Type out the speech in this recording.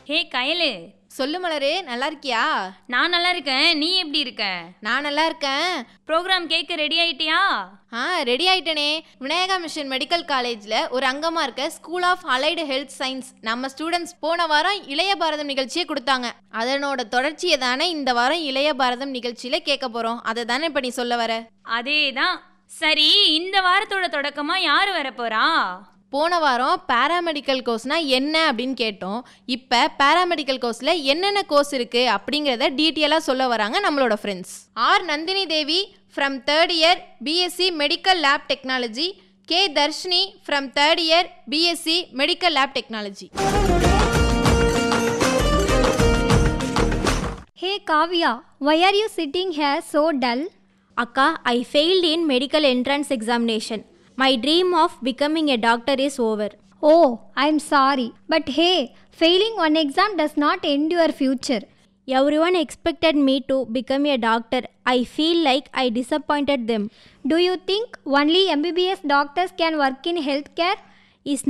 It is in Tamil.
ஹே கயலு சொல்லு மலரே நல்லா இருக்கியா நான் நல்லா இருக்கேன் நீ எப்படி இருக்க நான் நல்லா இருக்கேன் ப்ரோக்ராம் கேட்க ரெடி ஆயிட்டியா ஆ ரெடி ஆயிட்டனே விநாயகா மிஷன் மெடிக்கல் காலேஜில் ஒரு அங்கமாக இருக்க school of allied health science நம்ம ஸ்டூடெண்ட்ஸ் போன வாரம் இளைய பாரதம் நிகழ்ச்சியை கொடுத்தாங்க அதனோட தொடர்ச்சியை தானே இந்த வாரம் இளைய பாரதம் நிகழ்ச்சியில் கேட்க போகிறோம் அதை தானே இப்போ நீ சொல்ல வர அதே தான் சரி இந்த வாரத்தோட தொடக்கமா யார் வரப்போறா போன வாரம் பேராமெடிக்கல் கோர்ஸ்னா என்ன அப்படின்னு கேட்டோம் இப்போ பேராமெடிக்கல் கோர்ஸில் என்னென்ன கோர்ஸ் இருக்குது அப்படிங்கிறத டீட்டெயிலாக சொல்ல வராங்க நம்மளோட friends R Nandhini Devi from third year BSc medical lab technology K Dharshini from third year BSc medical lab technology Hey Kavya, why are you sitting here so dull? Akka, I failed in medical entrance examination. My dream of becoming a doctor is over. Oh, I'm sorry. But hey, failing one exam does not end your future. Everyone expected me to become a doctor. I feel like I disappointed them. Do you think only MBBS doctors can work in healthcare?